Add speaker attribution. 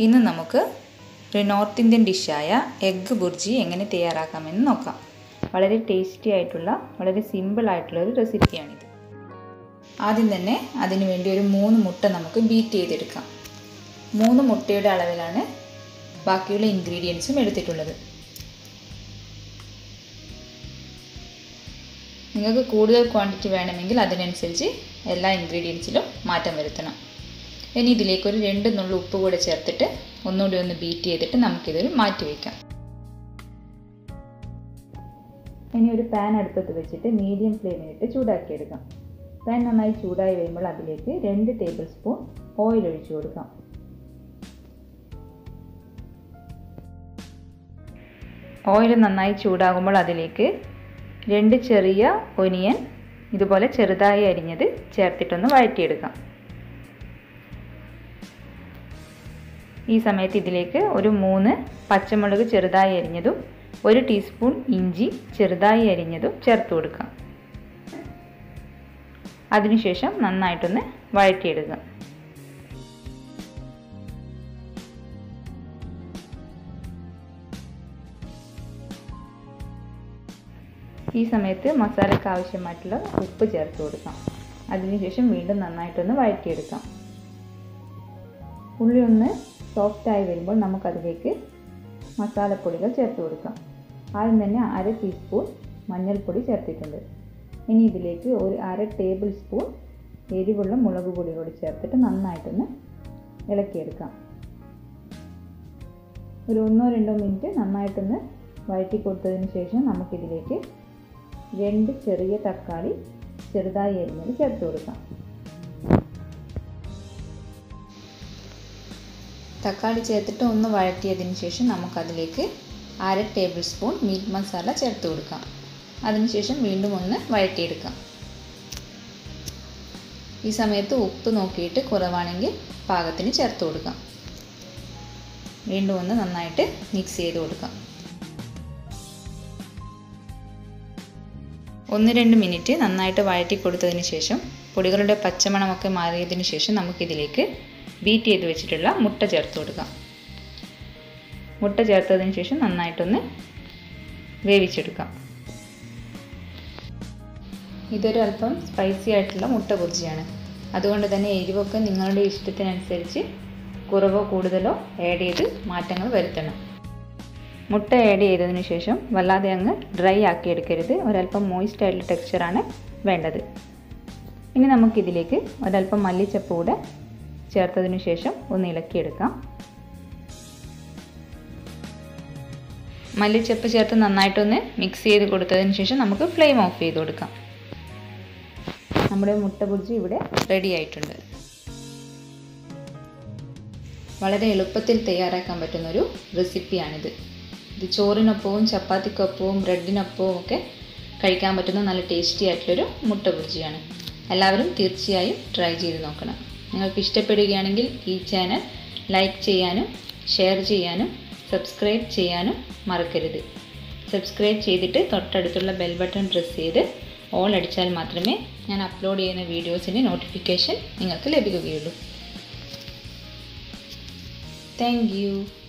Speaker 1: ഇന്ന് നമുക്ക് ഒരു നോർത്ത് ഇന്ത്യൻ ഡിഷായ എഗ്ഗ് ബുർജി എങ്ങനെ തയ്യാറാക്കാമെന്ന് നോക്കാം വളരെ ടേസ്റ്റി ആയിട്ടുള്ള വളരെ സിമ്പിൾ ആയിട്ടുള്ള ഒരു റെസിപ്പിയാണിത് ആദ്യം തന്നെ അതിന് വേണ്ടി ഒരു മൂന്ന് മുട്ട നമുക്ക് ബീറ്റ് ചെയ്തെടുക്കാം മൂന്ന് മുട്ടയുടെ അളവിലാണ് ബാക്കിയുള്ള ഇൻഗ്രീഡിയൻസും എടുത്തിട്ടുള്ളത് നിങ്ങൾക്ക് കൂടുതൽ ക്വാണ്ടിറ്റി വേണമെങ്കിൽ അതിനനുസരിച്ച് എല്ലാ ഇൻഗ്രീഡിയൻസിലും മാറ്റം വരുത്തണം ഇനി ഇതിലേക്ക് ഒരു രണ്ട് നുള്ളു ഉപ്പ് കൂടെ ചേർത്തിട്ട് ഒന്നുകൂടി ഒന്ന് ബീറ്റ് ചെയ്തിട്ട് നമുക്കിതൊരു മാറ്റി വയ്ക്കാം ഇനി ഒരു പാൻ അടുപ്പത്ത് വെച്ചിട്ട് മീഡിയം ഫ്ലെയിമിലിട്ട് ചൂടാക്കിയെടുക്കാം പാൻ നന്നായി ചൂടായി വരുമ്പോൾ അതിലേക്ക് രണ്ട് ടേബിൾ സ്പൂൺ ഓയിൽ ഒഴിച്ചു കൊടുക്കാം ഓയിൽ നന്നായി ചൂടാകുമ്പോൾ അതിലേക്ക് രണ്ട് ചെറിയ ഒനിയൻ ഇതുപോലെ ചെറുതായി അരിഞ്ഞത് ചേർത്തിട്ടൊന്ന് വഴറ്റിയെടുക്കാം ഈ സമയത്ത് ഇതിലേക്ക് ഒരു മൂന്ന് പച്ചമുളക് ചെറുതായി അരിഞ്ഞതും ഒരു ടീസ്പൂൺ ഇഞ്ചി ചെറുതായി അരിഞ്ഞതും ചേർത്ത് കൊടുക്കാം അതിനുശേഷം നന്നായിട്ടൊന്ന് വഴറ്റിയെടുക്കുക ഈ സമയത്ത് മസാലയ്ക്ക് ആവശ്യമായിട്ടുള്ള ഉപ്പ് ചേർത്ത് കൊടുക്കാം അതിനുശേഷം വീണ്ടും നന്നായിട്ടൊന്ന് വഴറ്റിയെടുക്കാം ഉള്ളി ഒന്ന് സോഫ്റ്റായി വരുമ്പോൾ നമുക്കതിലേക്ക് മസാലപ്പൊടികൾ ചേർത്ത് കൊടുക്കാം ആദ്യം തന്നെ അര ടീസ്പൂൺ മഞ്ഞൾപ്പൊടി ചേർത്തിട്ടുണ്ട് ഇനി ഇതിലേക്ക് ഒരു അര ടേബിൾ സ്പൂൺ എരിവുള്ള മുളക് പൊടി കൂടി ചേർത്തിട്ട് നന്നായിട്ടൊന്ന് ഇളക്കിയെടുക്കാം ഒരു ഒന്നോ രണ്ടോ മിനിറ്റ് നന്നായിട്ടൊന്ന് വഴറ്റി കൊടുത്തതിന് ശേഷം നമുക്കിതിലേക്ക് രണ്ട് ചെറിയ തക്കാളി ചെറുതായി അരിഞ്ഞത് ചേർത്ത് കൊടുക്കാം തക്കാളി ചേർത്തിട്ട് ഒന്ന് വഴറ്റിയതിന് ശേഷം നമുക്കതിലേക്ക് അര ടേബിൾ സ്പൂൺ മീറ്റ് മസാല ചേർത്ത് കൊടുക്കാം അതിനുശേഷം വീണ്ടും ഒന്ന് വഴറ്റിയെടുക്കാം ഈ സമയത്ത് ഉപ്പ് നോക്കിയിട്ട് കുറവാണെങ്കിൽ പാകത്തിന് ചേർത്ത് കൊടുക്കാം വീണ്ടും ഒന്ന് നന്നായിട്ട് മിക്സ് ചെയ്ത് കൊടുക്കാം ഒന്ന് രണ്ട് മിനിറ്റ് നന്നായിട്ട് വഴറ്റി കൊടുത്തതിന് ശേഷം പൊടികളുടെ പച്ചമണമൊക്കെ മാറിയതിന് ശേഷം നമുക്കിതിലേക്ക് ബീറ്റ് ചെയ്ത് വെച്ചിട്ടുള്ള മുട്ട ചേർത്ത് കൊടുക്കാം മുട്ട ചേർത്തതിന് ശേഷം നന്നായിട്ടൊന്ന് വേവിച്ചെടുക്കാം ഇതൊരു അല്പം സ്പൈസി ആയിട്ടുള്ള മുട്ട ബുർജിയാണ് അതുകൊണ്ട് തന്നെ എരിവൊക്കെ നിങ്ങളുടെ ഇഷ്ടത്തിനനുസരിച്ച് കുറവോ കൂടുതലോ ആഡ് ചെയ്ത് മാറ്റങ്ങൾ വരുത്തണം മുട്ട ആഡ് ചെയ്തതിന് ശേഷം വല്ലാതെ അങ്ങ് ഡ്രൈ ആക്കി എടുക്കരുത് ഒരല്പം മോയിസ്റ്റ് ആയിട്ടുള്ള ടെക്സ്ചറാണ് വേണ്ടത് ഇനി നമുക്കിതിലേക്ക് ഒരല്പം മല്ലിച്ചപ്പ് കൂടെ ചേർത്തതിനു ശേഷം ഒന്ന് ഇളക്കിയെടുക്കാം മല്ലിച്ചപ്പ് ചേർത്ത് നന്നായിട്ടൊന്ന് മിക്സ് ചെയ്ത് കൊടുത്തതിന് ശേഷം നമുക്ക് ഫ്ലെയിം ഓഫ് ചെയ്ത് കൊടുക്കാം നമ്മുടെ മുട്ട ബുർജി ഇവിടെ റെഡി ആയിട്ടുണ്ട് വളരെ എളുപ്പത്തിൽ തയ്യാറാക്കാൻ പറ്റുന്നൊരു റെസിപ്പിയാണിത് ഇത് ചോറിനൊപ്പവും ചപ്പാത്തിക്കൊപ്പവും ബ്രെഡിനൊപ്പവും ഒക്കെ കഴിക്കാൻ പറ്റുന്ന നല്ല ടേസ്റ്റി ആയിട്ടുള്ളൊരു മുട്ട ബുർജിയാണ് എല്ലാവരും തീർച്ചയായും ട്രൈ ചെയ്ത് നോക്കണം നിങ്ങൾക്ക് ഇഷ്ടപ്പെടുകയാണെങ്കിൽ ഈ ചാനൽ ലൈക്ക് ചെയ്യാനും ഷെയർ ചെയ്യാനും സബ്സ്ക്രൈബ് ചെയ്യാനും മറക്കരുത് സബ്സ്ക്രൈബ് ചെയ്തിട്ട് തൊട്ടടുത്തുള്ള ബെൽ ബട്ടൺ പ്രസ് ചെയ്ത് ഓൾ അടിച്ചാൽ മാത്രമേ ഞാൻ അപ്ലോഡ് ചെയ്യുന്ന വീഡിയോസിൻ്റെ നോട്ടിഫിക്കേഷൻ നിങ്ങൾക്ക് ലഭിക്കുകയുള്ളൂ താങ്ക്